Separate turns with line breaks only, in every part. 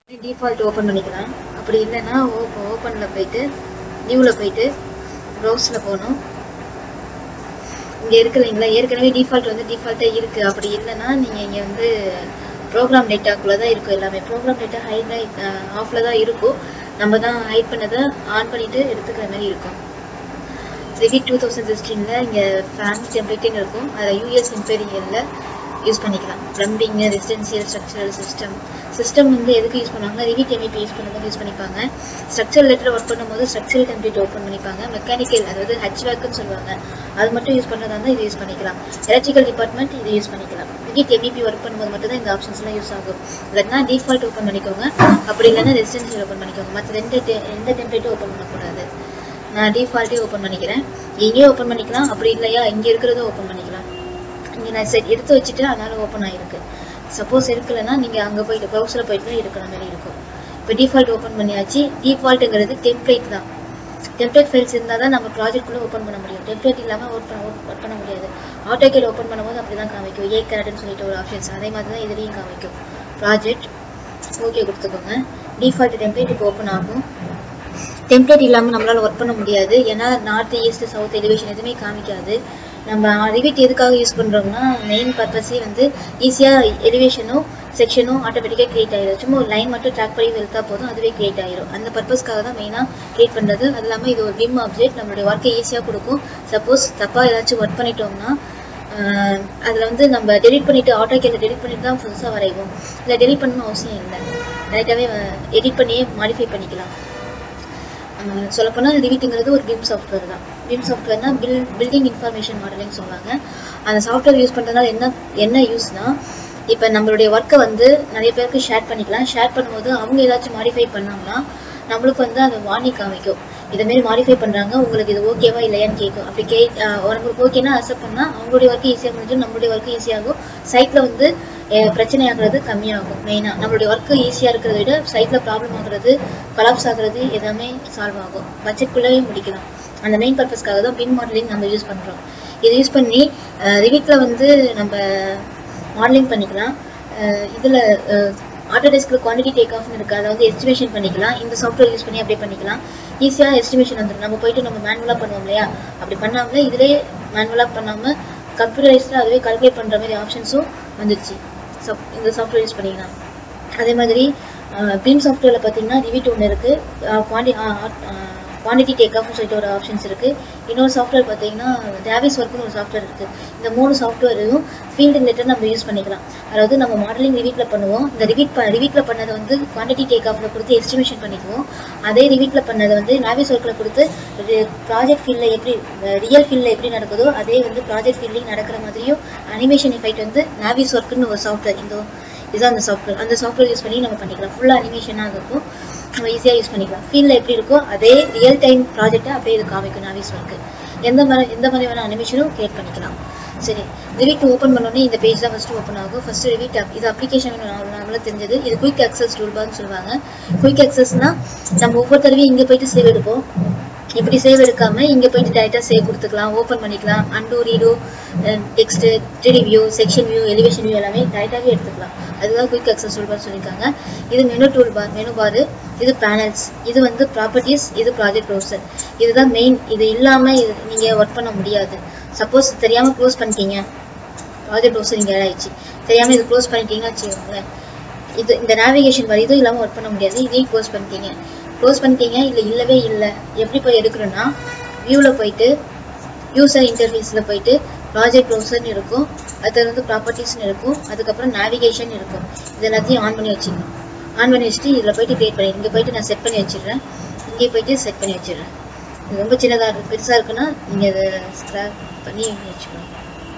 default open பண்ணிக்கலாம் அப்படி இல்லைன்னா ஓப்பனில் போயிட்டு நியூவில் போயிட்டு ப்ரௌஸில் போகணும் இங்கே இருக்கு இல்லைங்களா ஏற்கனவே டிஃபால்ட் வந்து டிஃபால்ட்டாக இருக்குது அப்படி இல்லைன்னா நீங்கள் இங்கே வந்து ப்ரோக்ராம் டேட்டாக்குள்ளே தான் இருக்கும் எல்லாமே ப்ரோக்ராம் டேட்டா ஹைட் ஆஃபில் தான் இருக்கும் நம்ம தான் ஹைட் பண்ணதை ஆன் பண்ணிவிட்டு எடுத்துக்கிற மாதிரி இருக்கும் ரிவிட் டூ தௌசண்ட் சிக்ஸ்டீனில் இங்கே ஃபேமிலி டெம்ப்ளேட்டுன்னு இருக்கும் அதில் யூஎஸ் இம்பீரியலில் யூஸ் பண்ணிக்கலாம் plumbing residential structural system system வந்து எதுக்கு யூஸ் பண்ணுவாங்கன்னா ரிவிட் எம்இபி யூஸ் பண்ணும்போது யூஸ் பண்ணிப்பாங்க ஸ்ட்ரக்சர் லெட்டர் ஒர்க் பண்ணும்போது ஸ்ட்ரக்சரல் டெம்ப்ளேட் ஓப்பன் பண்ணிப்பாங்க மெக்கானிக்கல் அதாவது ஹெச்வேக்குன்னு சொல்லுவாங்க அது மட்டும் யூஸ் பண்ணுறதா இருந்தால் இது யூஸ் பண்ணிக்கலாம் எலக்ட்ரிக்கல் டிபார்ட்மெண்ட் இது யூஸ் பண்ணிக்கலாம் ரிவிட் எம்இபி ஒர்க் பண்ணும்போது மட்டும் தான் இந்த ஆப்ஷன்ஸ்லாம் யூஸ் ஆகும் இல்லைன்னா டிஃபால்ட் ஓப்பன் பண்ணிக்கோங்க அப்படி இல்லைன்னா ரெசிடென்சியல் ஓப்பன் பண்ணிக்கோங்க மற்ற ரெண்டு te- எந்த டெம்ப்ளேட்டும் ஓப்பன் பண்ணக்கூடாது நான் டிஃபால்ட்டே ஓப்பன் பண்ணிக்கிறேன் எங்கேயும் ஓப்பன் பண்ணிக்கலாம் அப்படி இல்லையா இங்கே இருக்கிறத ஓப்பன் பண்ணிக்கலாம் இங்கே நான் செட் எடுத்து வச்சுட்டு அதனால ஓப்பன் ஆகிருக்கு சப்போஸ் இருக்கலைன்னா நீங்கள் அங்கே போயிட்டு ப்ரௌசரில் போயிட்டு தான் இருக்கிற மாதிரி இருக்கும் இப்போ டிஃபால்ட் ஓப்பன் பண்ணியாச்சு டிஃபால்ட்டுங்கிறது டெம்ப்ளேட் தான் டெம்ப்ளேட் ஃபைல்ஸ் இருந்தால் தான் நம்ம ப்ராஜெக்ட்குள்ளே ஓப்பன் பண்ண முடியும் டெம்ப்ளேட் இல்லாமல் ஒர்க் பண்ண ஒர்க் பண்ண முடியாது ஆட்டோகேட் ஓப்பன் பண்ணும்போது அப்படி தான் காமிக்கும் ஏ கேரட்னு சொல்லிட்டு ஒரு ஆப்ஷன்ஸ் அதே மாதிரி தான் இதுலேயும் காமிக்கும் ப்ராஜெக்ட் ஓகே கொடுத்துக்கோங்க டிஃபால்ட் டெம்ப்ளேட் இப்போ ஓப்பன் ஆகும் டெம்ப்ளேட் இல்லாமல் நம்மளால ஒர்க் பண்ண முடியாது ஏன்னா நார்த் ஈஸ்ட் சவுத் எலிவேஷன் எதுவுமே காமிக்காது நம்ம ரிவிட் எதுக்காக யூஸ் பண்ணுறோம்னா மெயின் பர்பஸே வந்து ஈஸியாக எலிவேஷனும் செக்ஷனும் ஆட்டோமேட்டிக்காக கிரியேட் ஆயிடும் சும்மா ஒரு லைன் மட்டும் ட்ராக் பண்ணி வெளுத்தா போதும் அதுவே கிரியேட் ஆயிரும் அந்த பர்பஸ்க்காக தான் மெயினாக கிரியேட் பண்ணுறது அது இல்லாமல் இது ஒரு விம் ஆப்ஜெக்ட் நம்மளுடைய ஒர்க்கை ஈஸியாக கொடுக்கும் சப்போஸ் தப்பாக ஏதாச்சும் ஒர்க் பண்ணிட்டோம்னா அதில் வந்து நம்ம டெலிட் பண்ணிவிட்டு ஆட்டோ கேல டெலிட் பண்ணிட்டு தான் புதுசாக வரைவோம் இல்லை டெலிட் பண்ணணும் அவசியம் இல்லை டேரெக்டாகவே எடிட் பண்ணியே மாடிஃபை பண்ணிக்கலாம் சொல்லப்போனால் ரிவிட்டுங்கிறது ஒரு பிம் சாஃப்ட்வேர் தான் பிம் சாஃப்ட்வேர்னா பில் பில்டிங் இன்ஃபர்மேஷன் மாடலிங் சொல்லுவாங்க அந்த சாஃப்ட்வேர் யூஸ் பண்ணுறதுனால என்ன என்ன யூஸ்னா இப்போ நம்மளுடைய ஒர்க்கை வந்து நிறைய பேருக்கு ஷேர் பண்ணிக்கலாம் ஷேர் பண்ணும்போது அவங்க ஏதாச்சும் மாடிஃபை பண்ணாங்கன்னா நம்மளுக்கு வந்து அந்த வார்னிங் காமிக்கும் இதேமாரி மாடிஃபை பண்ணுறாங்க உங்களுக்கு இது ஓகேவா இல்லையான்னு கேட்கும் அப்படி கே உங்களுக்கு ஓகேனா அக்செப்ட் பண்ணால் அவங்களுடைய ஒர்க்கு ஈஸியாக முடிஞ்சும் நம்மளுடைய ஒர்க்கு ஈஸியாகும் சைட்டில் வந்து அஹ், பிரச்சனை ஆகுறது கம்மியாகும் மெயினாக நம்மளுடைய ஒர்க்கு ஈஸியாக இருக்கிறத விட சைட்டில் ப்ராப்ளம் ஆகுறது கொலாப்ஸ் ஆகுறது எல்லாமே சால்வ் ஆகும் பட்ஜெட்குள்ளேயே முடிக்கலாம் அந்த மெயின் பர்பஸ்க்காக தான் பின் மாடலிங் நம்ம யூஸ் பண்ணுறோம் இதை யூஸ் பண்ணி ரிவிட்டில் வந்து நம்ம மாடலிங் பண்ணிக்கலாம் இதில் ஆட்டோடெஸ்கில் குவான்டிட்டி டேக் ஆஃப்னு இருக்குது அதை வந்து எஸ்டிமேஷன் பண்ணிக்கலாம் இந்த சாஃப்ட்வேர் யூஸ் பண்ணி அப்படியே பண்ணிக்கலாம் ஈஸியாக எஸ்டிமேஷன் வந்துடும் நம்ம போயிட்டு நம்ம மேனுவலாக பண்ணுவோம் இல்லையா அப்படி பண்ணாமல் இதிலே மேனுவலாக பண்ணாமல் கம்ப்யூட்டரைஸ்டாக அதுவே கால்குலேட் பண்ணுற மாதிரி ஆப்ஷன்ஸும் வந்துருச்சு சப் இந்த சாஃப்ட்வேர் யூஸ் பண்ணிக்கலாம் அதே மாதிரி பீம் சாஃப்ட்வேரில் பார்த்தீங்கன்னா ரிவிட் ஒன்று இருக்குது குவான்டி குவான்டிட்டி டேக் ஆஃப்னு சொல்லிட்டு ஒரு ஆப்ஷன்ஸ் இருக்குது இன்னொரு சாஃப்ட்வேர் பார்த்தீங்கன்னா டேவிஸ் ஒர்க்னு ஒரு சாஃப்ட்வேர் இருக்குது இந்த மூணு சாஃப்ட்வேரையும் ஃபீல்டு ரிலேட்டட் நம்ம யூஸ் பண்ணிக்கலாம் அதாவது நம்ம மாடலிங் ரிவீட்டில் பண்ணுவோம் இந்த ரிவீட் ரிவீட்டில் பண்ணதை வந்து குவான்டிட்டி டேக் ஆஃபில் கொடுத்து எஸ்டிமேஷன் பண்ணிக்குவோம் அதே ரிவீட்டில் பண்ணதை வந்து நாவிஸ் ஒர்க்கில் கொடுத்து ப்ராஜெக்ட் ஃபீல்டில் எப்படி ரியல் ஃபீல்டில் எப்படி நடக்குதோ அதே வந்து ப்ராஜெக்ட் ஃபீல்டிங் நடக்கிற மாதிரியும் அனிமேஷன் எஃபெக்ட் வந்து நாவிஸ் ஒர்க்குன்னு ஒரு சாஃப்ட்வேர் இந்த இதுதான் அந்த சாஃப்ட்வேர் அந்த சாஃப்ட்வேர் யூஸ் பண்ணி நம்ம பண்ணிக்கலாம் ஃபுல்லாக அனிமேஷனாக இருக்கும் நம்ம ஈஸியாக யூஸ் பண்ணிக்கலாம் ஃபீல்டில் எப்படி இருக்கோ அதே ரியல் டைம் ப்ராஜெக்டை அப்படியே இது காமிக்கும் நாவிஸ் ஒர்க்கு எந்த மாதிரி எந்த மாதிரியான அனிமேஷனும் கிரியேட் பண்ணிக்கலாம் சரி ரிவிட் ஓப்பன் பண்ணோடனே இந்த பேஜ் தான் ஃபஸ்ட்டு ஓப்பன் ஆகும் ஃபஸ்ட்டு ரிவிட் ஆப் இது அப்ளிகேஷன் நார்மலாக தெரிஞ்சது இது குயிக் அக்சஸ் டூல்பார்னு சொல்லுவாங்க குயிக் அக்சஸ்னா நம்ம ஒவ்வொரு தடவையும் இங்கே போயிட்டு சேவ் எடுப்போம் இப்படி சேவ் எடுக்காம இங்க போயிட்டு டேரக்டா சேவ் கொடுத்துக்கலாம் ஓப்பன் பண்ணிக்கலாம் undo redo text three view section view elevation view எல்லாமே டேரக்டாவே எடுத்துக்கலாம் அதுதான் குயிக் அக்சஸ் டூல் பார் சொல்லியிருக்காங்க இது menu tool bar menu bar இது பேனல்ஸ் இது வந்து ப்ராப்பர்ட்டிஸ் இது ப்ராஜெக்ட் ப்ரௌசர் இதுதான் மெயின் இது இல்லாம இது நீங்க ஒர்க் பண்ண முடியாது சப்போஸ் தெரியாம க்ளோஸ் பண்ணிட்டீங்க ப்ராஜெக்ட் ப்ரௌசர் இங்க ஆயிடுச்சு தெரியாம இது க்ளோஸ் பண்ணிட்டீங்கன்னு வச்சுக்கோங்களேன் இது இந்த நேவிகேஷன் மாதிரி இதுவும் இல்லாமல் ஒர்க் பண்ண முடியாது இதையும் க்ளோஸ் பண்ணிட்டீங்க க்ளோஸ் பண்ணிட்டீங்க இல்லை இல்லவே இல்லை எப்படி போய் எடுக்கணும்னா வியூவில் போயிட்டு யூசர் இன்டர்ஃபேஸில் போயிட்டு ப்ராஜெக்ட் ப்ரௌசர்னு இருக்கும் அது வந்து ப்ராப்பர்ட்டிஸ்னு இருக்கும் அதுக்கப்புறம் நேவிகேஷன் இருக்கும் இது எல்லாத்தையும் ஆன் பண்ணி வச்சுக்கணும் ஆன் பண்ணி வச்சுட்டு இதில் போயிட்டு கிரியேட் பண்ணி இங்கே போயிட்டு நான் செட் பண்ணி வச்சிடுறேன் இங்கே போயிட்டு செட் பண்ணி வச்சிடுறேன் இது ரொம்ப சின்னதாக இருக்கு பெருசாக இருக்குன்னா நீங்கள் இதை ஸ்க்ராப் பண்ணி வச்சுக்கணும்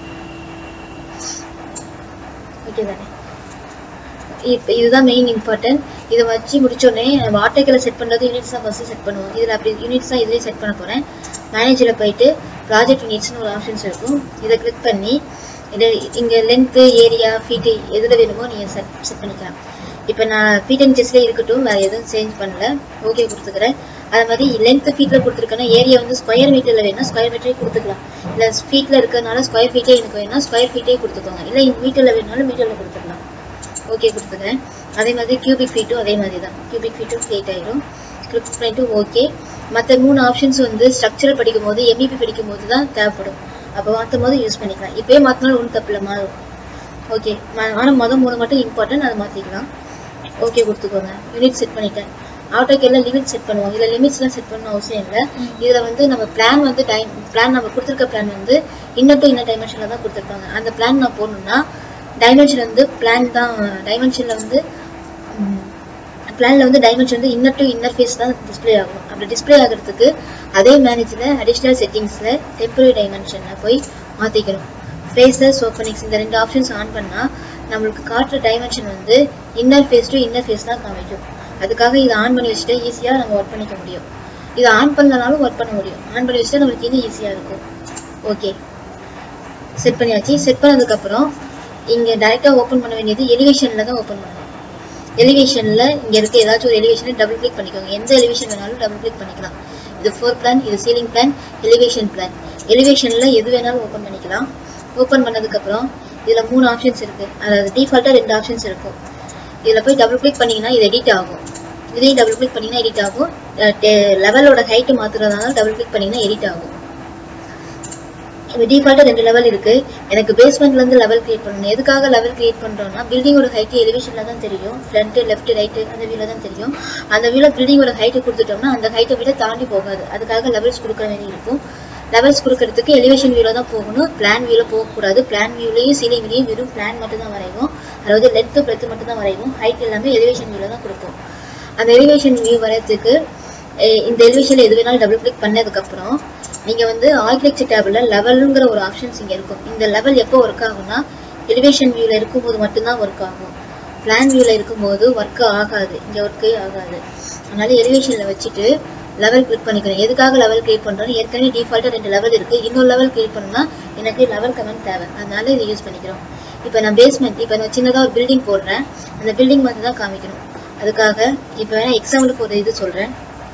ஓகே தானே இப்போ இதுதான் மெயின் இம்பார்ட்டன்ட் இதை வச்சு முடிச்சோடனே நம்ம ஆட்டோக்கில் செட் பண்ணுறது யூனிட்ஸ் தான் ஃபஸ்ட்டு செட் பண்ணுவோம் இதில் அப்படி யூனிட்ஸ் தான் இதுலேயே செட் பண்ண போகிறேன் மேனேஜரில் போயிட்டு ப்ராஜெக்ட் யூனிட்ஸ்னு ஒரு ஆப்ஷன்ஸ் இருக்கும் இதை கிளிக் பண்ணி இதை இங்கே லென்த்து ஏரியா ஃபீட்டு எதில் வேணுமோ நீங்கள் செட் செட் பண்ணிக்கலாம் இப்போ நான் ஃபீட் அண்ட் செஸ்லேயே இருக்கட்டும் வேறு எதுவும் சேஞ்ச் பண்ணல ஓகே கொடுத்துக்கிறேன் அது மாதிரி லென்த்து ஃபீட்டில் கொடுத்துருக்கேன்னா ஏரியா வந்து ஸ்கொயர் மீட்டரில் வேணும்னா ஸ்கொயர் மீட்டரே கொடுத்துக்கலாம் இல்லை ஃபீட்டில் இருக்கிறதுனால ஸ்கொயர் ஃபீட்டே எனக்கு வேணும்னா ஸ்கொயர் ஃபீட்டே கொடுத்துக்கோங்க இல்லை மீட்டரில் வேணுனாலும் மீட்டரில் கொடுத்துக்கலாம் ஓகே கொடுத்துக்கிறேன் அதே மாதிரி கியூபிக் ஃபீட்டும் அதே மாதிரி தான் கியூபிக் ஃபீட்டும் கிரியேட் ஆயிரும் கிளிக் பண்ணிட்டு ஓகே மற்ற மூணு ஆப்ஷன்ஸ் வந்து ஸ்ட்ரக்சரல் படிக்கும் போது எம்இபி படிக்கும் போது தான் தேவைப்படும் அப்போ மாற்றும் போது யூஸ் பண்ணிக்கலாம் இப்போயே மாற்றினாலும் ஒன்றும் தப்பில்ல மாறும் ஓகே ஆனால் மொதல் மூணு மட்டும் இம்பார்ட்டன்ட் அதை மாற்றிக்கலாம் ஓகே கொடுத்துக்கோங்க யூனிட் செட் பண்ணிட்டேன் ஆட்டோக்கெல்லாம் லிமிட் செட் பண்ணுவோம் இதில் லிமிட்ஸ்லாம் செட் பண்ணணும் அவசியம் இல்லை இதில் வந்து நம்ம பிளான் வந்து டைம் பிளான் நம்ம கொடுத்துருக்க பிளான் வந்து இன்னும் டு இன்னும் டைமென்ஷனில் தான் கொடுத்துருப்பாங்க அந்த பிளான் நான் போடணும்னா டைமென்ஷன் வந்து பிளான் தான் டைமென்ஷனில் வந்து பிளான்ல வந்து டைமென்ஷன் வந்து இன்னர் டு இன்னர் ஃபேஸ் தான் டிஸ்ப்ளே ஆகும் அப்படி டிஸ்ப்ளே ஆகிறதுக்கு அதே மேனேஜில் அடிஷ்னல் செட்டிங்ஸில் டெம்பரரி டைமென்ஷனில் போய் மாற்றிக்கணும் ஃபேஸஸ் ஓப்பனிங்ஸ் இந்த ரெண்டு ஆப்ஷன்ஸ் ஆன் பண்ணால் நம்மளுக்கு காட்டுற டைமென்ஷன் வந்து inner face to inner face தான் காமிக்கும் அதுக்காக இதை ஆன் பண்ணி வச்சுட்டு ஈஸியாக நம்ம ஒர்க் பண்ணிக்க முடியும் இதை ஆன் பண்ணலனாலும் ஒர்க் பண்ண முடியும் ஆன் பண்ணி வச்சுட்டு நம்மளுக்கு இன்னும் ஈஸியாக இருக்கும் ஓகே செட் பண்ணியாச்சு செட் பண்ணதுக்கப்புறம் இங்கே டைரெக்டாக ஓப்பன் பண்ண வேண்டியது எலிவேஷனில் தான் ஓப்பன் பண்ணணும் எலிவேஷனில் இங்கே இருக்க ஏதாச்சும் ஒரு எலிவேஷனை டபுள் கிளிக் பண்ணிக்கோங்க எந்த எலிவேஷன் வேணாலும் டபுள் கிளிக் பண்ணிக்கலாம் இது ஃபோர் பிளான் இது சீலிங் பிளான் எலிவேஷன் பிளான் எலிவேஷனில் எது வேணாலும் ஓப்பன் பண்ணிக்கலாம் ஓப்பன் பண்ணதுக்கப்புறம் இதில் மூணு ஆப்ஷன்ஸ் இருக்குது அதாவது டிஃபால்ட்டாக ரெண்டு ஆப்ஷன்ஸ் இருக்கும் இதில் போய் டபுள் கிளிக் பண்ணிங்கன்னா இது எடிட் ஆகும் இதையும் டபுள் கிளிக் பண்ணிங்கன்னா எடிட் ஆகும் லெவலோட ஹைட்டு மாற்றுறதுனால டபுள் கிளிக் பண்ணிங்கன்னா எடிட் ஆகும் இப்போ டிஃபால்ட்டாக ரெண்டு லெவல் இருக்கு எனக்கு பேஸ்மெண்ட்ல இருந்து லெவல் கிரியேட் பண்ணணும் எதுக்காக லெவல் கிரியேட் பண்றோம்னா பில்டிங்கோட ஹைட் எலிவேஷன்ல தான் தெரியும் ஃப்ரண்ட் லெஃப்ட் ரைட் அந்த வியூல தான் தெரியும் அந்த வியூல பில்டிங்கோட ஹைட் கொடுத்துட்டோம்னா அந்த ஹைட்டை விட தாண்டி போகாது அதுக்காக லெவல்ஸ் கொடுக்க வேண்டி இருக்கும் லெவல்ஸ் கொடுக்கறதுக்கு எலிவேஷன் வியூல தான் போகணும் பிளான் வியூல போகக்கூடாது பிளான் வியூலையும் சீலிங்லையும் வெறும் பிளான் மட்டும் தான் வரைவோம் அதாவது லென்த்து பிரெத்து மட்டும் தான் வரைவோம் ஹைட் எல்லாமே எலிவேஷன் வியூல தான் கொடுப்போம் அந்த எலிவேஷன் வியூ வரையறதுக்கு இந்த எலிவேஷன்ல எது வேணாலும் டபுள் கிளிக் பண்ணதுக்கப்புறம் நீங்க வந்து ஆர்கிடெக்சர் டேபிள்ல லெவலுங்கிற ஒரு ஆப்ஷன்ஸ் இங்க இருக்கும் இந்த லெவல் எப்போ ஒர்க் ஆகும்னா எலிவேஷன் வியூல இருக்கும்போது மட்டும்தான் ஒர்க் ஆகும் பிளான் வியூல இருக்கும்போது ஒர்க் ஆகாது இங்க ஒர்க்கே ஆகாது அதனால எலிவேஷன்ல வச்சுட்டு லெவல் கிளிக் பண்ணிக்கணும் எதுக்காக லெவல் கிரியேட் பண்றோம் ஏற்கனவே டிஃபால்ட்டா ரெண்டு லெவல் இருக்கு இன்னொரு லெவல் கிரியேட் பண்ணணும்னா எனக்கு லெவல் கமெண்ட் தேவை அதனால இதை யூஸ் பண்ணிக்கிறோம் இப்போ நான் பேஸ்மெண்ட் இப்போ நான் சின்னதாக ஒரு பில்டிங் போடுறேன் அந்த பில்டிங் மட்டும் தான் காமிக்கணும் அதுக்காக இப்போ வேணா எக்ஸாம்பிளுக்கு ஒரு இது சொல்றேன்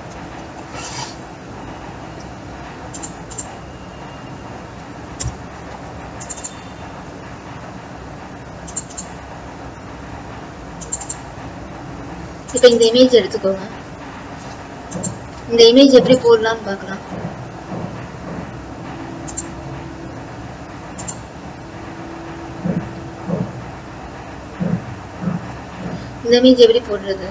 இப்போ இந்த இமேஜ் எடுத்துக்கோங்க இந்த இமேஜ் எப்படி போடலாம்னு பார்க்கலாம் இந்த இமேஜ் எப்படி போடுறது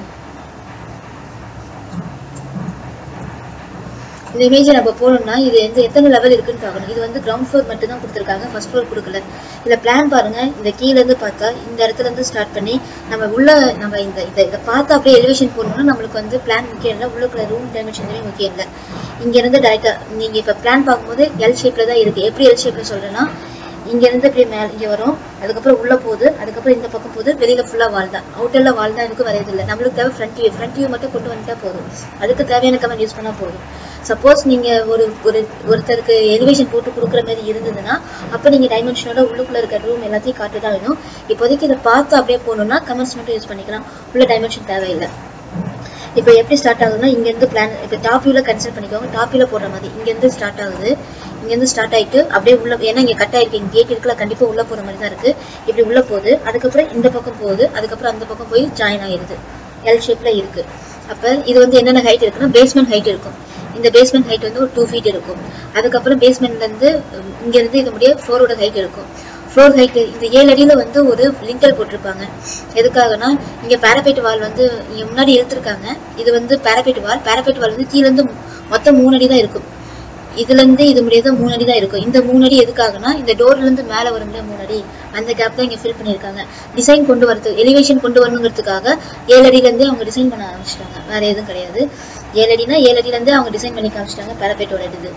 இந்த இமேஜ் நம்ம போடணும்னா இது எந்த எத்தனை லெவல் இருக்குன்னு பார்க்கணும் இது வந்து கிரவுண்ட் ஃப்ளோர் மட்டும் தான் கொடுத்துருக்காங்க ஃபர்ஸ்ட் ஃப்ளோர் கொடுக்கல இதுல பிளான் பாருங்க இந்த கீழ இருந்து பார்த்தா இந்த இடத்துல இருந்து ஸ்டார்ட் பண்ணி நம்ம உள்ள நம்ம இந்த இதை இதை பார்த்தா அப்படியே எலிவேஷன் போடணும்னா நம்மளுக்கு வந்து பிளான் முக்கியம் இல்லை உள்ளுக்குள்ள ரூம் டைமென்ஷன் எதுவுமே முக்கியம் இல்லை இங்க இருந்து டேரக்டா நீங்க இப்ப பிளான் பார்க்கும்போது எல் ஷேப்ல தான் இருக்கு எப்படி எல் ஷேப்ல சொல்றேன்னா இங்க இருந்து அப்படியே மேல இங்க வரும் அதுக்கப்புறம் உள்ள போகுது அதுக்கப்புறம் இந்த பக்கம் போகுது வெளியில ஃபுல்லா வால் தான் அவுட்டர்ல வால் தான் எனக்கு வரையது இல்லை நம்மளுக்கு தேவை ஃப்ரண்ட் வியூ ஃப்ரண்ட் வியூ மட்டும் கொண்டு வந்துட்டா போதும் அதுக்கு தேவையான கமெண்ட் யூஸ் பண்ணா போதும் சப்போஸ் நீங்க ஒரு ஒரு ஒருத்தருக்கு எலிவேஷன் போட்டு கொடுக்குற மாதிரி இருந்ததுன்னா அப்ப நீங்க டைமென்ஷனோட உள்ளுக்குள்ள இருக்க ரூம் எல்லாத்தையும் காட்டு தான் வேணும் இப்போதைக்கு இதை பார்த்து அப்படியே போகணும்னா கமெண்ட்ஸ் மட்டும் யூஸ் பண்ணிக்கலாம் உள்ள டைமென்ஷன் தேவையில்லை இப்போ எப்படி ஸ்டார்ட் ஆகுதுன்னா இங்க இருந்து பிளான் இப்போ டாப் வியூல கன்சிடர் பண்ணிக்கோங்க டாப் வியூல போடுற மாதிரி இங்க இருந்து ஸ்டார்ட் ஆகுது இங்க இருந்து ஸ்டார்ட் ஆயிட்டு அப்படியே உள்ள ஏன்னா இங்க கட் ஆயிருக்கு இங்க கேட் இருக்குல்ல கண்டிப்பா உள்ள போற மாதிரி தான் இருக்கு இப்படி உள்ள போகுது அதுக்கப்புறம் இந்த பக்கம் போகுது அதுக்கப்புறம் அந்த பக்கம் போய் ஜாயின் ஆயிருது எல் ஷேப்ல இருக்கு அப்ப இது வந்து என்னென்ன ஹைட் இருக்குன்னா பேஸ்மெண்ட் ஹைட் இருக்கும் இந்த பேஸ்மெண்ட் ஹைட் வந்து ஒரு டூ ஃபீட் இருக்கும் அதுக்கப்புறம் பேஸ்மெண்ட்ல இருந்து உம், இங்க இருந்து இது முடிய ஃப்ளோரோட ஹைட் இருக்கும் ஃப்ளோர் ஹைட் இந்த ஏழு அடியில வந்து ஒரு லிண்டல் போட்டிருப்பாங்க எதுக்காகனா இங்க பேரபைட் வால் வந்து இங்க முன்னாடி இழுத்துருக்காங்க இது வந்து பேரபைட் வால் பேரபைட் வால் வந்து கீழ இருந்து மொத்தம் மூணு அடி தான் இருக்கும் இதுல இருந்து இது முடியாது மூணு அடி தான் இருக்கும் இந்த மூணு அடி எதுக்காகனா இந்த டோர்ல இருந்து மேல வரும்ல மூணு அடி அந்த கேப் தான் இங்க ஃபில் பண்ணிருக்காங்க டிசைன் கொண்டு வரது எலிவேஷன் கொண்டு வரணுங்கிறதுக்காக ஏழு அடியில இருந்தே அவங்க டிசைன் பண்ண ஆரம்பிச்சிட்டாங்க வேற எதுவும் கிடையாது ஏழு அடினா ஏழு அடியில இருந்தே அவங்க டிசைன் பண்ணி காமிச்சிட்டாங்க பேரபைட்டோட இது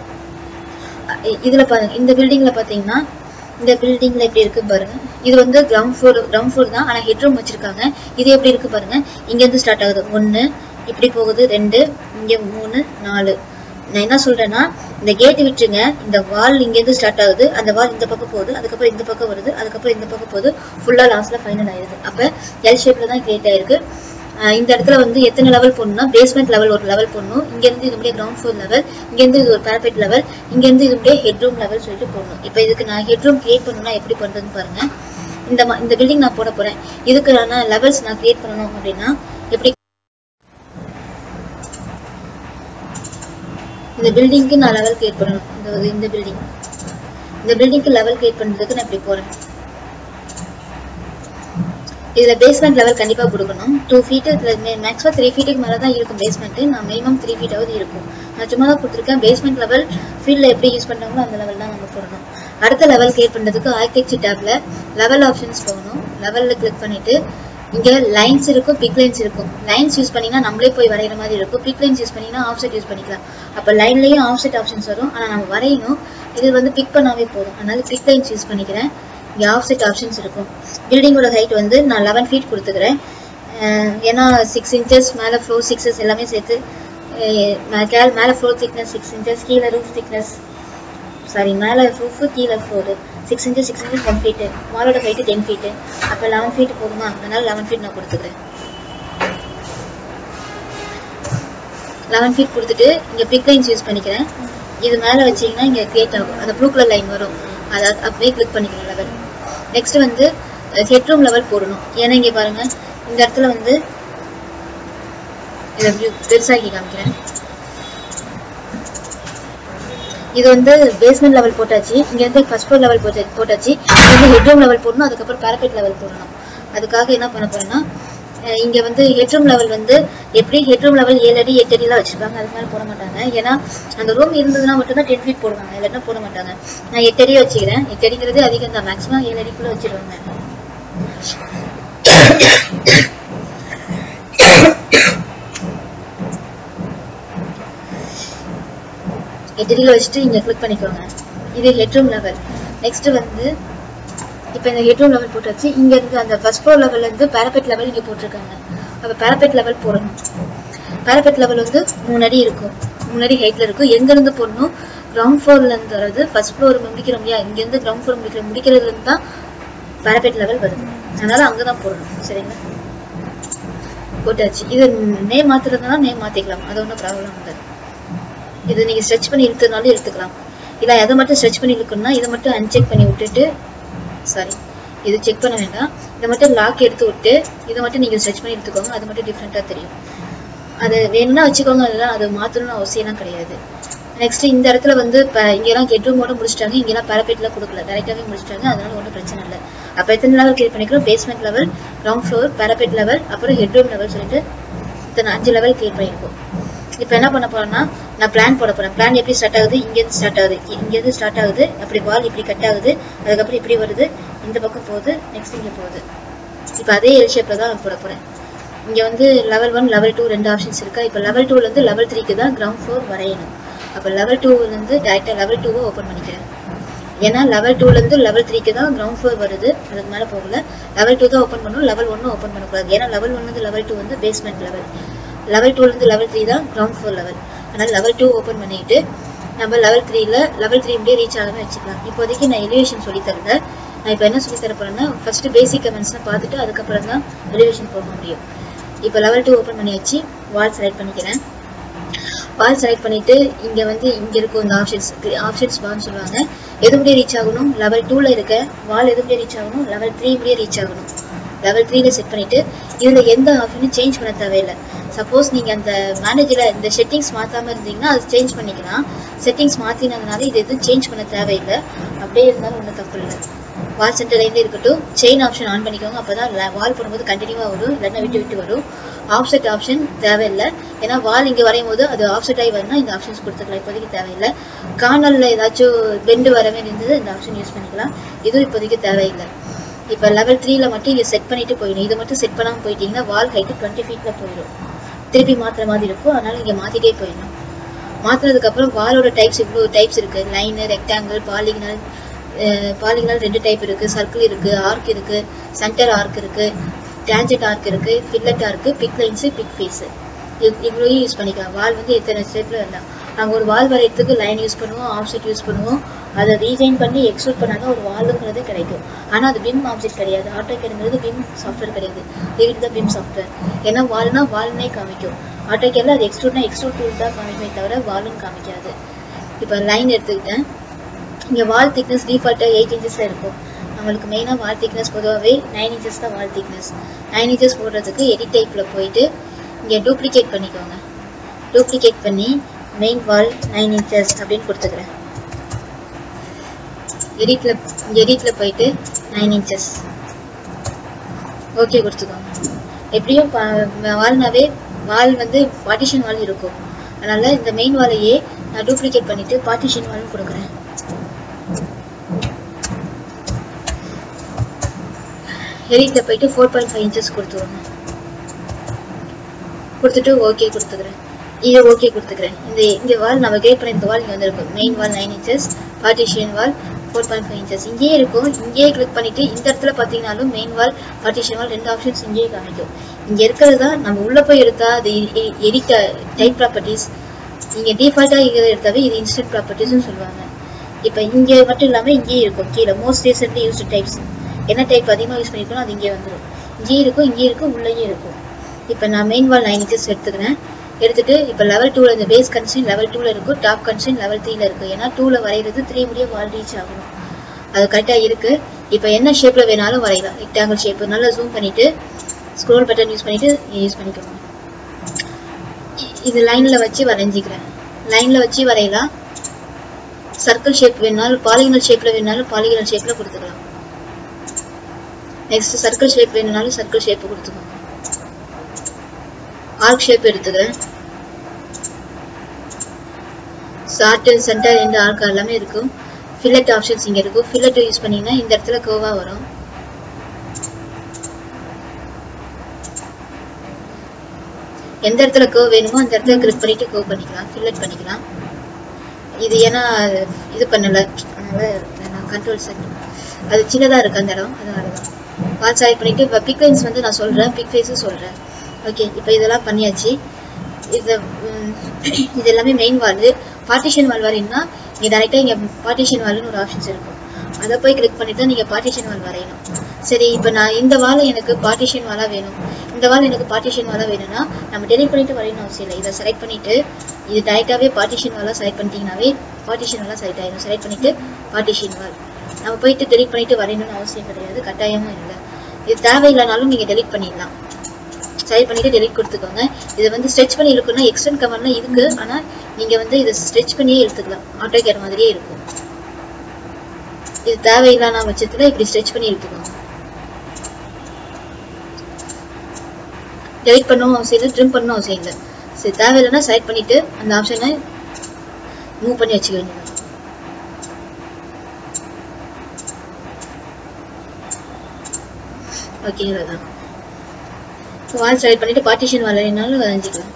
அஹ் இதுல பாருங்க இந்த பில்டிங்ல பாத்தீங்கன்னா இந்த பில்டிங்ல எப்படி இருக்கு பாருங்க இது வந்து கிரவுண்ட் ஃப்ளோர் கிரவுண்ட் ஃப்ளோர் தான் ஆனா ஹெட்ரூம் வச்சிருக்காங்க இது எப்படி இருக்கு பாருங்க இங்க இருந்து ஸ்டார்ட் ஆகுது ஒன்னு இப்படி போகுது ரெண்டு இங்க மூணு நாலு நான் என்ன சொல்றேன்னா இந்த கேட் விட்டுருங்க இந்த வால் இங்க இருந்து ஸ்டார்ட் ஆகுது அந்த வால் இந்த பக்கம் போகுது அதுக்கப்புறம் இந்த பக்கம் வருது அதுக்கப்புறம் இந்த பக்கம் போகுது ஃபுல்லா லாஸ்ட்ல ஃபைனல் ஆயிருது அப்ப எல் ஷேப்ல தான் கிரியேட் ஆயிருக்கு ஆஹ் இந்த இடத்துல வந்து எத்தனை லெவல் போடணும்னா பேஸ்மெண்ட் லெவல் ஒரு லெவல் போடணும் இங்க இருந்து இது முடிய கிரவுண்ட் ஃப்ளோர் லெவல் இங்க இருந்து இது ஒரு பேரபெட் லெவல் இங்க இருந்து இது முடிய ஹெட்ரூம் லெவல் சொல்லிட்டு போடணும் இப்போ இதுக்கு நான் ஹெட்ரூம் கிரியேட் பண்ணணும்னா எப்படி பண்றதுன்னு பாருங்க இந்த மா- இந்த பில்டிங் நான் போட போறேன் இதுக்கான லெவல்ஸ் நான் கிரியேட் பண்ணணும் அப்படின்னா எப்படி இந்த பில்டிங்க்கு நான் லெவல் கிரியேட் பண்ணணும் இந்த இந்த பில்டிங் இந்த பில்டிங்க்கு லெவல் கிரியேட் பண்றதுக்கு நான் இப்படி போறேன் இதுல பேஸ்மெண்ட் லெவல் கண்டிப்பா கொடுக்கணும் டூ ஃபீட் இதுல மேக்ஸிமம் த்ரீ ஃபீட்டுக்கு மேல தான் இருக்கும் பேஸ்மெண்ட் நான் மினிமம் த்ரீ ஃபீட்டாவது இருக்கும் நான் சும்மா தான் கொடுத்துருக்கேன் பேஸ்மெண்ட் லெவல் ஃபீல்ட்ல எப்படி யூஸ் பண்றாங்களோ அந்த லெவல் தான் நம்ம போடணும் அடுத்த லெவல் கிரியேட் பண்றதுக்கு ஆர்கிடெக்சர் டேப்ல லெவல் ஆப்ஷன்ஸ் போகணும் லெவல்ல கிளிக் பண்ணிட்டு இங்க லைன்ஸ் இருக்கும் பிக் லைன்ஸ் இருக்கும் லைன்ஸ் யூஸ் பண்ணீங்கன்னா நம்மளே போய் வரைகிற மாதிரி இருக்கும் பிக் லைன்ஸ் யூஸ் பண்ணீங்கன்னா ஆஃப்செட் யூஸ் பண்ணிக்கலாம் அப்ப லைன்லயும் ஆஃப்செட் ஆப்ஷன்ஸ் வரும் ஆனா நம்ம வரையணும் இது வந்து பிக் பண்ணாவே போதும் அதனால பிக் லைன்ஸ் யூஸ் பண்ணிக்கிறேன் இங்கே ஆஃப்செட் ஆப்ஷன்ஸ் இருக்கும் பில்டிங்கோட ஹைட் வந்து நான் லெவன் ஃபீட் கொடுத்துக்கிறேன் அஹ் ஏன்னா சிக்ஸ் இன்ச்சஸ் மேலே ஃப்ளோர் சிக்ஸஸ் எல்லாமே சேர்த்து அஹ் கேல் மேலே ஃப்ளோர் திக்னஸ் சிக்ஸ் இன்ச்சஸ் கீழே ரூஃப் திக்னஸ் சாரி மேலே ரூஃபு கீழே floor six inches six inches one feet வாலோட ஹைட்டு டென் ஃபீட்டு அப்போ லெவன் ஃபீட் போதுமா அதனால லெவன் ஃபீட் நான் கொடுத்துக்கிறேன் லெவன் ஃபீட் கொடுத்துட்டு இங்கே பிக் லைன்ஸ் யூஸ் பண்ணிக்கிறேன் இது மேலே வச்சீங்கன்னா இங்கே கிரியேட் ஆகும் அந்த ப்ளூ கலர் லைன் வரும் அதை அப்படியே கிளிக் பண்ணிக்கிறேன் லெவல் நெக்ஸ்ட் வந்து ஹெட்ரூம் லெவல் போடணும் ஏன்னா இங்கே பாருங்க இந்த இடத்துல வந்து இதை view பெருசாக்கி காமிக்கிறேன் இது வந்து பேஸ்மெண்ட் லெவல் போட்டாச்சு இங்க வந்து ஃபர்ஸ்ட் ஃப்ளோர் லெவல் போட்டு போட்டாச்சு இது வந்து ஹெட்ரூம் லெவல் போடணும் அதுக்கப்புறம் பேரபெட் லெவல் போடணும் அதுக்காக என்ன பண்ண போறேன்னா அஹ் இங்க வந்து ஹெட்ரூம் லெவல் வந்து எப்படி ஹெட்ரூம் லெவல் ஏழு அடி எட்டு அடிலாம் வச்சிருக்காங்க அதுக்கு மேல போட மாட்டாங்க ஏன்னா அந்த ரூம் இருந்ததுன்னா மட்டும் தான் டென் ஃபீட் போடுவாங்க இல்லைன்னா போட மாட்டாங்க நான் எட்டு அடி வச்சுக்கிறேன் எட்டு அடிங்கிறது அதிகம் தான் மேக்ஸிமம் ஏழு அடிக்குள்ள வச்சிருவாங்க எட்டடியில் வச்சுட்டு இங்க கிளிக் பண்ணிக்கோங்க இது ஹெட்ரூம் லெவல் நெக்ஸ்ட் வந்து இப்போ இந்த ஹெட்ரூம் லெவல் போட்டாச்சு இங்க இருந்து அந்த ஃபர்ஸ்ட் ஃப்ளோர் லெவல்ல இருந்து பேரபெட் லெவல் இங்க போட்டிருக்காங்க அப்ப பேரபெட் லெவல் போடணும் பேரபெட் லெவல் வந்து மூணு அடி இருக்கும் மூணு அடி ஹைட்ல இருக்கும் எங்க இருந்து போடணும் கிரவுண்ட் ஃப்ளோர்ல இருந்து வர்றது ஃபர்ஸ்ட் ஃப்ளோர் முடிக்கிறோம் இல்லையா இங்க இருந்து கிரவுண்ட் ஃப்ளோர் முடிக்கிற முடிக்கிறதுல இருந்து தான் பேரபெட் லெவல் வருது அதனால அங்கதான் போடணும் சரிங்களா போட்டாச்சு இது நேம் மாத்துறதுனா நேம் மாத்திக்கலாம் அது ஒன்றும் ப்ராப்ளம் இல்லை இது நீங்க ஸ்ட்ரெச் பண்ணி இழுத்தனாலும் இழுத்துக்கலாம் இல்ல எதை மட்டும் ஸ்ட்ரெச் பண்ணி இழுக்கணும்னா இதை மட்டும் அன்செக் பண்ணி விட்டுட்டு சாரி இது செக் பண்ண வேண்டாம் இதை மட்டும் லாக் எடுத்து விட்டு இதை மட்டும் நீங்க ஸ்ட்ரெச் பண்ணி எடுத்துக்கோங்க அது மட்டும் டிஃப்ரெண்டா தெரியும் அது வேணும்னா வச்சுக்கோங்க இல்லை அது மாத்தணும்னு அவசியம்லாம் கிடையாது நெக்ஸ்ட் இந்த இடத்துல வந்து இப்போ இங்கெல்லாம் ஹெட்ரூமோட முடிச்சிட்டாங்க இங்கெல்லாம் பேரபெட்ல கொடுக்கல டேரெக்டாகவே முடிச்சிட்டாங்க அதனால ஒன்றும் பிரச்சனை இல்லை அப்போ எத்தனை லெவல் கிரியேட் பண்ணிக்கிறோம் basement level ground floor parapet level அப்புறம் ஹெட்ரூம் லெவல் சொல்லிட்டு இத்தனை அஞ்சு லெவல் கிரியேட் பண்ணியிருக்கோம் இப்போ என்ன பண்ண போறேன்னா நான் பிளான் போட போறேன் பிளான் எப்படி ஸ்டார்ட் ஆகுது இங்கேருந்து ஸ்டார்ட் ஆகுது இங்கேருந்து ஸ்டார்ட் ஆகுது அப்படி வால் இப்படி கட் ஆகுது அதுக்கப்புறம் இப்படி வருது இந்த பக்கம் போகுது நெக்ஸ்ட் இங்கே போகுது இப்போ அதே எல் ஷேப்ல தான் நான் போட போறேன் இங்க வந்து லெவல் ஒன் லெவல் டூ ரெண்டு ஆப்ஷன்ஸ் இருக்கா இப்போ லெவல் டூல இருந்து லெவல் த்ரீக்கு தான் கிரவுண்ட் ஃப்ளோர் வரையணும் அப்போ லெவல் டூல இருந்து டேரக்டா லெவல் டூவை ஓப்பன் பண்ணிக்கிறேன் ஏன்னா லெவல் டூல இருந்து லெவல் த்ரீக்கு தான் கிரவுண்ட் ஃப்ளோர் வருது அதுக்கு மேல போகல லெவல் டூ தான் ஓப்பன் பண்ணணும் லெவல் ஒன்னும் ஓப்பன் பண்ணக்கூடாது ஏன்னா லெவல் ஒன் வந்து லெவல் டூ வந்து பேஸ்மெண்ட் லெவல் லெவல் டூல இருந்து லெவல் த்ரீ தான் கிரவுண்ட் ஃப்ளோர் லெவல் அதனால லெவல் டூ ஓப்பன் பண்ணிட்டு நம்ம லெவல் த்ரீல லெவல் த்ரீ முடியே ரீச் ஆகாம வச்சுக்கலாம் இப்போதைக்கு நான் எலிவேஷன் சொல்லி தரல நான் இப்போ என்ன சொல்லி தர போறேன்னா ஃபர்ஸ்ட் பேசிக் கமெண்ட்ஸ் பார்த்துட்டு அதுக்கப்புறம் தான் எலிவேஷன் போக முடியும் இப்போ லெவல் டூ ஓப்பன் பண்ணியாச்சு வால் செலக்ட் பண்ணிக்கிறேன் வால் செலக்ட் பண்ணிட்டு இங்க வந்து இங்க இருக்கும் இந்த ஆப்ஷன்ஸ் ஆப்ஷன்ஸ் பார்னு சொல்லுவாங்க எது முடிய ரீச் ஆகணும் லெவல் டூல இருக்க வால் எது முடிய ரீச் ஆகணும் லெவல் த்ரீ முடிய ரீச் ஆகணும் லெவல் த்ரீல செட் பண்ணிட்டு இதுல எந்த ஆப்ஷனும் சேஞ்ச் பண்ண தேவையில்லை சப்போஸ் நீங்க அந்த மேனேஜர்ல இந்த செட்டிங்ஸ் மாத்தாம இருந்தீங்கன்னா அது சேஞ்ச் பண்ணிக்கலாம் செட்டிங்ஸ் மாத்தினதுனால இது எதுவும் சேஞ்ச் பண்ண தேவையில்லை அப்படியே இருந்தாலும் ஒன்றும் தப்பு இல்லை வால் சென்டர் லைன்ல இருக்கட்டும் செயின் ஆப்ஷன் ஆன் பண்ணிக்கோங்க அப்பதான் வால் போடும்போது கண்டினியூவா வரும் இல்லைன்னா விட்டு விட்டு வரும் ஆஃப்செட் ஆப்ஷன் தேவையில்லை ஏன்னா வால் இங்க வரையும் போது அது ஆஃப்செட் ஆகி வரணும் இந்த ஆப்ஷன்ஸ் கொடுத்துக்கலாம் இப்போதைக்கு தேவையில்லை கார்னர்ல ஏதாச்சும் பெண்டு வரவே இருந்தது இந்த ஆப்ஷன் யூஸ் பண்ணிக்கலாம் இதுவும் இப்போதைக்கு தேவையில்லை இப்போ லெவல் த்ரீல மட்டும் இதை செட் பண்ணிட்டு போயிடும் இது மட்டும் செட் பண்ணாம போயிட்டீங்கன்னா வால் ஹைட்டு டுவெண்ட்டி ஃபீட்ல போயிடும் திருப்பி மாத்துற மாதிரி இருக்கும் அதனால இங்க மாத்திட்டே போயிடணும் மாத்துனதுக்கு அப்புறம் வாலோட டைப்ஸ் இவ்வளோ டைப்ஸ் இருக்கு லைன் ரெக்டாங்கிள் பாலிகனல் பாலிகனல் ரெண்டு டைப் இருக்கு சர்க்கிள் இருக்கு ஆர்க் இருக்கு சென்டர் ஆர்க் இருக்கு டேஞ்சட் ஆர்க் இருக்கு fillet arc pick lines pick face இவ்வளோயும் யூஸ் பண்ணிக்கலாம் வால் வந்து எத்தனை ஸ்டெப்ல வேண்டாம் நாங்கள் ஒரு வால் வரையறதுக்கு லைன் யூஸ் பண்ணுவோம் ஆப்செட் யூஸ் பண்ணுவோம் அதை ரீசைன் பண்ணி எக்ஸ்ட்ரூட் பண்ணாதான் ஒரு வாலுங்கிறது கிடைக்கும் ஆனால் அது பிம் ஆப்ஜெக்ட் கிடையாது ஆட்டோ கேடுங்கிறது பிம் சாஃப்ட்வேர் கிடையாது லிவிட் தான் பிம் சாஃப்ட்வேர் ஏன்னா வால்னா வால்னே காமிக்கும் ஆட்டோ கேரில் அது எக்ஸ்ட்ரூட்னா எக்ஸ்ட்ரூட் டூல் தான் காமிக்குமே தவிர வால்னு காமிக்காது இப்போ லைன் எடுத்துக்கிட்டேன் இங்கே வால் திக்னஸ் டிஃபால்ட்டாக எயிட் இன்ச்சஸில் இருக்கும் நம்மளுக்கு மெயினாக வால் திக்னஸ் பொதுவாகவே நைன் இன்ச்சஸ் தான் வால் திக்னஸ் நைன் இன்ச்சஸ் போடுறதுக்கு எடிட் டைப்பில் போயிட்டு இங்கே டூப்ளிகேட் பண்ணிக்கோங்க டூப்ளிகேட் பண்ணி மெயின் வால் நைன் இன்ச்சஸ் அப்படின்னு கொடுத்துக்கிறேன் எடிட்டில் எடிட்டில் போயிட்டு நைன் இன்ச்சஸ் ஓகே கொடுத்துக்கோங்க எப்படியும் வால்னாவே வால் வந்து பார்ட்டிஷன் வால் இருக்கும் அதனால இந்த மெயின் வாலையே நான் டூப்ளிகேட் பண்ணிட்டு பார்ட்டிஷன் வால்னு கொடுக்குறேன் எடிட்ல போயிட்டு ஃபோர் பாயிண்ட் ஃபைவ் இன்ச்சஸ் கொடுத்துருவோங்க கொடுத்துட்டு ஓகே கொடுத்துக்கிறேன் இது ஓகே கொடுத்துக்கிறேன் இந்த இந்த வால் நம்ம கிரியேட் பண்ணிருக்க வால் இங்கே வந்திருக்கும் main wall nine inches partition wall four point five inches இங்கேயே இருக்கும் இங்கேயே கிளிக் பண்ணிட்டு இந்த இடத்துல பார்த்தீங்கன்னாலும் மெயின் வால் பார்ட்டிஷன் வால் ரெண்டு ஆப்ஷன்ஸ் இங்கேயே காமிக்கும் இங்கே இருக்கிறது தான் நம்ம உள்ளே போய் எடுத்தா அது எடிட் டைப் ப்ராப்பர்ட்டிஸ் இங்கே டிஃபால்ட்டாக இருக்கிறத எடுத்தாவே இது இன்ஸ்டன்ட் ப்ராப்பர்ட்டிஸ்னு சொல்லுவாங்க இப்போ இங்கே மட்டும் இல்லாமல் இங்கேயே இருக்கும் கீழே மோஸ்ட் ரீசென்ட்லி யூஸ்டு டைப்ஸ் என்ன டைப் அதிகமாக யூஸ் பண்ணிருக்கணும் அது இங்கே வந்துடும் இங்கேயும் இருக்கும் இங்கேயும் இருக்கும் உள்ளேயும் இருக்கும் இப்போ நான் மெயின் வால் நைன் இன்ச்சஸ் எடுத்துக்கிறேன் எடுத்துட்டு இப்போ லெவல் டூவில் இந்த பேஸ் கன்ஸ்டன் லெவல் டூவில் இருக்கும் டாப் கன்ஸ்டன் லெவல் த்ரீல இருக்குது ஏன்னா டூவில் வரைகிறது த்ரீ முடிய வால் ரீச் ஆகணும் அது கரெக்டாக இருக்குது இப்போ என்ன ஷேப்பில் வேணாலும் வரையலாம் ரெக்டாங்கிள் ஷேப்பு நல்லா ஜூம் பண்ணிவிட்டு ஸ்க்ரோல் பட்டன் யூஸ் பண்ணிவிட்டு யூஸ் பண்ணிக்கோங்க இது லைனில் வச்சு வரைஞ்சிக்கிறேன் லைனில் வச்சு வரையலாம் சர்க்கிள் ஷேப் வேணாலும் பாலிகனல் ஷேப்பில் வேணாலும் பாலிகனல் ஷேப்பில் கொடுத்துக்கலாம் நெக்ஸ்ட் சர்க்கிள் ஷேப் வேணும்னாலும் சர்க்கிள் ஷேப் கொடுத்துக்கோங்க ஆர்க் ஷேப் எடுத்துக்கிறேன் ஸ்டார்ட் சென்டர் எண்ட் ஆர்க் எல்லாமே இருக்கும் ஃபில்லட் ஆப்ஷன்ஸ் இங்கே இருக்கும் ஃபில்லட் யூஸ் பண்ணீங்கன்னா இந்த இடத்துல கோவா வரும் எந்த இடத்துல கர்வ் வேணுமோ அந்த இடத்துல கிளிக் பண்ணிட்டு கர்வ் பண்ணிக்கலாம் ஃபில்லட் பண்ணிக்கலாம் இது ஏன்னா இது பண்ணல அதனால நான் கண்ட்ரோல் செட் அது சின்னதாக இருக்கு அந்த இடம் அதனால தான் வால் செலக்ட் பண்ணிட்டு இப்போ பிக் லைன்ஸ் வந்து நான் சொல்கிறேன் பிக் ஃபேஸும் சொல்கிறேன் ஓகே இப்போ இதெல்லாம் பண்ணியாச்சு இது இது எல்லாமே மெயின் வால் பார்ட்டிஷன் வால் வரையணும்னா நீங்கள் டேரெக்டாக இங்கே பார்ட்டிஷன் வால்னு ஒரு ஆப்ஷன்ஸ் இருக்கும் அதை போய் கிளிக் பண்ணிட்டு தான் நீங்கள் பார்ட்டிஷன் வால் வரையணும் சரி இப்போ நான் இந்த வால் எனக்கு பார்ட்டிஷன் வாலாக வேணும் இந்த வால் எனக்கு பார்ட்டிஷன் வாலாக வேணும்னா நம்ம டெலிட் பண்ணிட்டு வரையணும் அவசியம் இல்லை இதை செலக்ட் பண்ணிட்டு இது டேரெக்டாகவே பார்ட்டிஷன் வாலாக செலக்ட் பண்ணிட்டீங்கன்னாவே பார்ட்டிஷன் வாலாக செலக்ட் ஆயிடும் செலக்ட் பண்ணிட்டு பார்ட்டிஷன் வால் நம்ம போயிட்டு டெலிட் பண்ணிட்டு வரையணும்னு அவசியம் கிடையாது கட்டாயமும் இல்லை இது தேவையில்லைனாலும் நீங்கள் டெலிட் பண்ணிடலாம் செலக்ட் பண்ணிட்டு டெலிட் கொடுத்துக்கோங்க இதை வந்து ஸ்ட்ரெச் பண்ணி இழுக்கணும்னா எக்ஸ்டென்ட் கவர்லாம் இருக்கு ஆனால் நீங்கள் வந்து இதை ஸ்ட்ரெச் பண்ணியே இழுத்துக்கலாம் ஆட்டோ கேர் மாதிரியே இருக்கும் இது தேவையில்லாத பட்சத்தில் இப்படி ஸ்ட்ரெச் பண்ணி இழுத்துக்கோங்க டெலிட் பண்ணவும் அவசியம் இல்லை ட்ரிம் பண்ணவும் அவசியம் இல்லை சரி தேவையில்லைன்னா செலக்ட் பண்ணிட்டு அந்த ஆப்ஷனை மூவ் பண்ணி வச்சுக்க வேண்டியது ஓகே இவ்வளோதான் வால் செலக்ட் பண்ணிட்டு பார்ட்டிஷன் வரையினாலும் வரைஞ்சிக்கலாம்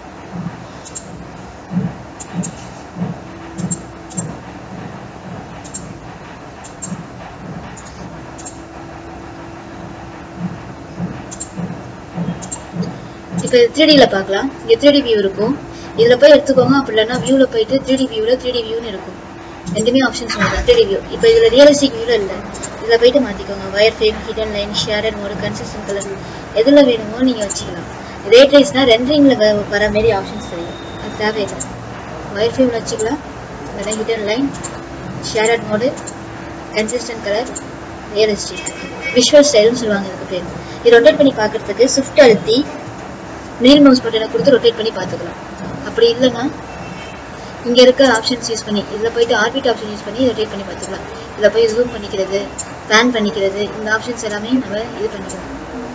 இப்போ த்ரீ டியில் பார்க்கலாம் இங்கே த்ரீ டி வியூ இருக்கும் இதில் போய் எடுத்துக்கோங்க அப்படி இல்லைன்னா வியூவில் போயிட்டு த்ரீ டி வியூவில் த்ரீ டி வியூன்னு இருக்கும் ரெண்டுமே ஆப்ஷன்ஸ் தான் த்ரீ டி வியூ இப்போ இதில் ரியலிஸ்டிக் வியூவில் இல்லை இதில் போயிட்டு மாற்றிக்கோங்க wire frame hidden line shaded mode consistent colour எதில் வேணுமோ நீங்கள் வச்சுக்கலாம் ரேட் ரைஸ்னால் ரெண்டரிங்கில் வர மாரி ஆப்ஷன்ஸ் தெரியும் அது தேவையில்லை வயர் ஃப்ரேமில் வச்சுக்கலாம் இல்லைனா hidden line shaded mode consistent colour realistic visual ஸ்டைல்னு சொல்லுவாங்க இதுக்கு பேர் இது ரொட்டேட் பண்ணி பார்க்கறதுக்கு ஸ்விஃப்ட் அழுத்தி மிடில் மவுஸ் பட்டனை கொடுத்து ரொட்டேட் பண்ணி பார்த்துக்கலாம் அப்படி இல்லைன்னா இங்கே இருக்க ஆப்ஷன்ஸ் யூஸ் பண்ணி இதில் போயிட்டு ஆர்பிட் ஆப்ஷன் யூஸ் பண்ணி ரொட்டேட் பண்ணி பார்த்துக்கலாம் இதில் போய் ஜூம் பண்ணிக்கிறது பேன் பண்ணிக்கிறது இந்த ஆப்ஷன்ஸ் எல்லாமே நம்ம இது பண்ணிக்கலாம்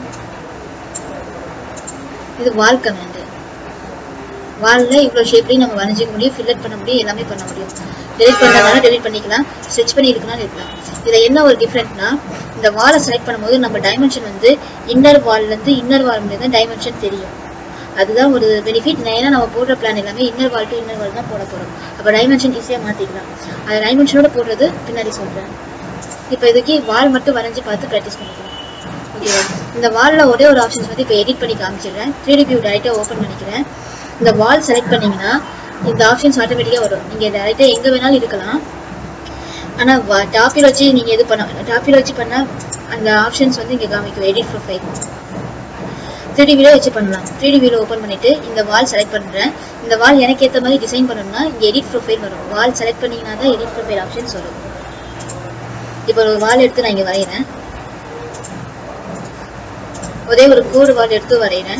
இது வால் கமாண்டு வாலில் இவ்வளோ ஷேப்லேயும் நம்ம வரைஞ்சிக்க முடியும் ஃபில்லட் பண்ண முடியும் எல்லாமே பண்ண முடியும் டெலிட் பண்ணுறதுனால டெலிட் பண்ணிக்கலாம் ஸ்ட்ரெச் பண்ணி இருக்கனால இருக்கலாம் இதில் என்ன ஒரு டிஃப்ரெண்ட்னா இந்த வாலை செலக்ட் பண்ணும்போது நம்ம டைமென்ஷன் வந்து இன்னர் வால்லேருந்து இன்னர் வால் முடியும் தான் டைமென்ஷன் தெரியும் அதுதான் ஒரு பெனிஃபிட் ஏன்னா நம்ம போடுற பிளான் எல்லாமே inner wall to inner wall தான் போட போகிறோம் அப்போ டைமென்ஷன் ஈஸியாக மாற்றிக்கலாம் அது டைமென்ஷனோட போடுறது பின்னாடி சொல்கிறேன் இப்போ இதுக்கு வால் மட்டும் வரைஞ்சி பார்த்து ப்ராக்டிஸ் பண்ணிக்கலாம் ஓகேவா இந்த வாலில் ஒரே ஒரு ஆப்ஷன்ஸ் வந்து இப்போ எடிட் பண்ணி காமிச்சிடுறேன் த்ரீ டி வியூ டேரெக்டாக ஓப்பன் பண்ணிக்கிறேன் இந்த வால் செலக்ட் பண்ணிங்கன்னா இந்த ஆப்ஷன்ஸ் ஆட்டோமேட்டிக்காக வரும் நீங்கள் டேரெக்டாக எங்கே வேணாலும் இருக்கலாம் ஆனால் டாப்பில் வச்சு நீங்கள் இது பண்ண டாப்பில் வச்சு பண்ணால் அந்த ஆப்ஷன்ஸ் வந்து இங்கே காமிக்கும் எடிட் ப்ரொஃபைல் த்ரீ டி வச்சு பண்ணலாம் த்ரீ டி வியூவில் ஓப்பன் பண்ணிட்டு இந்த வால் செலக்ட் பண்ணுறேன் இந்த வால் எனக்கு ஏற்ற மாதிரி டிசைன் பண்ணணும்னா இங்கே எடிட் ப்ரொஃபைல் வரும் வால் செலக்ட் பண்ணிங்கன்னா தான் எடிட் ப்ரொஃபைல் ஆப்ஷன்ஸ் வரும் இப்போ ஒரு வால் எடுத்து நான் இங்கே வரைகிறேன் ஒரே ஒரு கோடு வால் எடுத்து வரைகிறேன்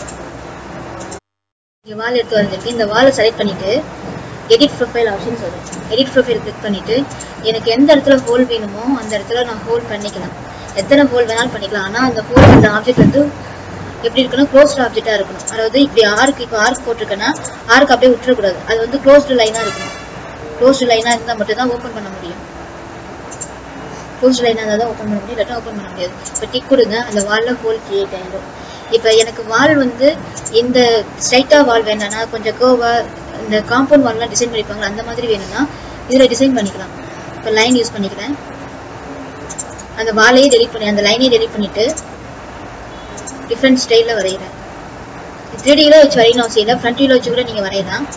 இங்கே வால் எடுத்து வரைஞ்சிருக்கு இந்த வாலை செலக்ட் பண்ணிட்டு எடிட் ப்ரொஃபைல் ஆப்ஷன் வரும் எடிட் ப்ரொஃபைல் கிளிக் பண்ணிட்டு எனக்கு எந்த இடத்துல ஹோல் வேணுமோ அந்த இடத்துல நான் ஹோல் பண்ணிக்கலாம் எத்தனை ஹோல் வேணாலும் பண்ணிக்கலாம் ஆனால் அந்த ஹோல் அந்த ஆப்ஜெக்ட் வந்து எப்படி இருக்கணும் க்ளோஸ்ட் ஆப்ஜெக்டாக இருக்கணும் அதாவது இப்படி ஆர்க்கு இப்போ ஆர்க் போட்டிருக்கேன்னா ஆர்க் அப்படியே விட்டுறக்கூடாது அது வந்து க்ளோஸ்டு லைனாக இருக்கணும் க்ளோஸ்டு லைனாக இருந்தால் மட்டும்தான் ஓப்பன் பண்ண முடியும் க்ளோஸ்டு லைனாக இருந்தால் தான் ஓப்பன் பண்ண முடியும் இல்லாட்டா ஓப்பன் பண்ண முடியாது இப்போ டிக் கொடுங்க அந்த வாலில் ஹோல் கிரியேட் ஆகிடும் இப்போ எனக்கு வால் வந்து இந்த ஸ்ட்ரைட்டாக வால் வேணும்னா கொஞ்சம் கோவாக இந்த காம்பவுண்ட் வால்லாம் டிசைன் பண்ணிப்பாங்களா அந்த மாதிரி வேணும்னா இதில் டிசைன் பண்ணிக்கலாம் இப்போ லைன் யூஸ் பண்ணிக்கிறேன் அந்த வாலையே டெலிட் பண்ணி அந்த லைனையே டெலிட் பண்ணிட்டு டிஃப்ரெண்ட் ஸ்டைலில் வரைகிறேன் த்ரீ டியில் வச்சு வரையணும் அவசியம் இல்லை ஃப்ரண்ட் வியூவில் வச்சு கூட நீங்கள் வரையலாம்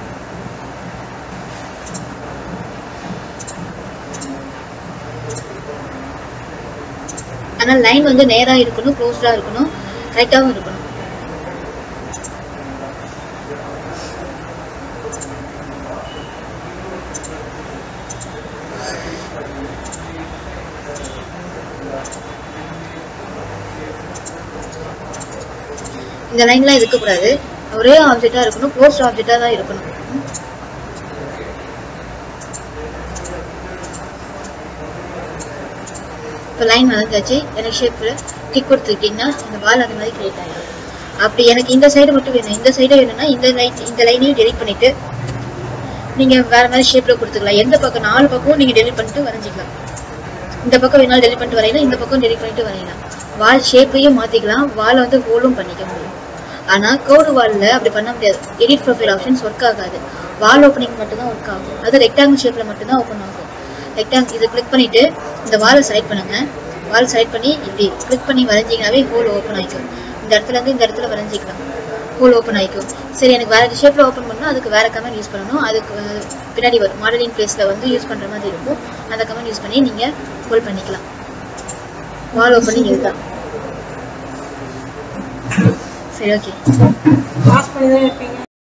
ஆனால் லைன் வந்து நேராக இருக்கணும் க்ளோஸ்டாக இருக்கணும் கரெக்டாகவும் இருக்கணும் இந்த லைன்லாம் இருக்கக்கூடாது ஒரே ஆப்ஜெக்டா இருக்கணும் க்ளோஸ்ட் ஆப்ஜெக்டா தான் இருக்கணும் இப்போ லைன் வளர்ந்தாச்சு எனக்கு ஷேப்பில் டிக் கொடுத்துக்கிட்டிங்கன்னா இந்த வால் அந்த மாதிரி கிரியேட் ஆகிடும் அப்படி எனக்கு இந்த சைடு மட்டும் வேணும் இந்த சைடு வேணும்னா இந்த லைன் இந்த லைனையும் டெலிட் பண்ணிட்டு நீங்க வேற மாதிரி ஷேப்ல கொடுத்துக்கலாம் எந்த பக்கம் நாலு பக்கமும் நீங்க டெலிட் பண்ணிட்டு வரைஞ்சிக்கலாம் இந்த பக்கம் வேணாலும் டெலிட் பண்ணிட்டு வரையலாம் இந்த பக்கம் டெலிட் பண்ணிட்டு வரையலாம் வால் ஷேப்பையும் மாத்திக்கலாம் வால் வந்து ஹோலும் பண்ணிக்க முடியும் ஆனா கோடு வால்ல அப்படி பண்ண முடியாது எடிட் ப்ரொஃபைல் ஆப்ஷன்ஸ் ஒர்க் ஆகாது வால் ஓப்பனிங் மட்டும் தான் ஒர்க் ஆகும் அது ரெக்டாங்கிள் ஷேப்ல மட்டும் தான் ஓப்பன் ஆகும் ரெக்டாங் இதை கிளிக் பண்ணிட்டு இந்த வாலை செலக்ட் பண்ணுங்க வால் செலக்ட் பண்ணி இப்படி கிளிக் பண்ணி வரைஞ்சிங்கனாவே ஹோல் ஓப்பன் ஆயிக்கும் இந்த இடத்துல இருந்து இந்த இடத்துல வரைஞ்சிக்கலாம் ஹோல் ஓப்பன் ஆயிக்கும் சரி எனக்கு வேற ஷேப்ல ஓப்பன் பண்ணா அதுக்கு வேற கமெண்ட் யூஸ் பண்ணணும் அதுக்கு பின்னாடி வரும் மாடலிங் பிளேஸ்ல வந்து யூஸ் பண்ற மாதிரி இருக்கும் அந்த கமெண்ட் யூஸ் பண்ணி நீங்க ஹோல் பண்ணிக்கலாம் வால் ஓப்பனிங் இதுதான் சரி ஓகே
பாஸ் பண்ணி தான்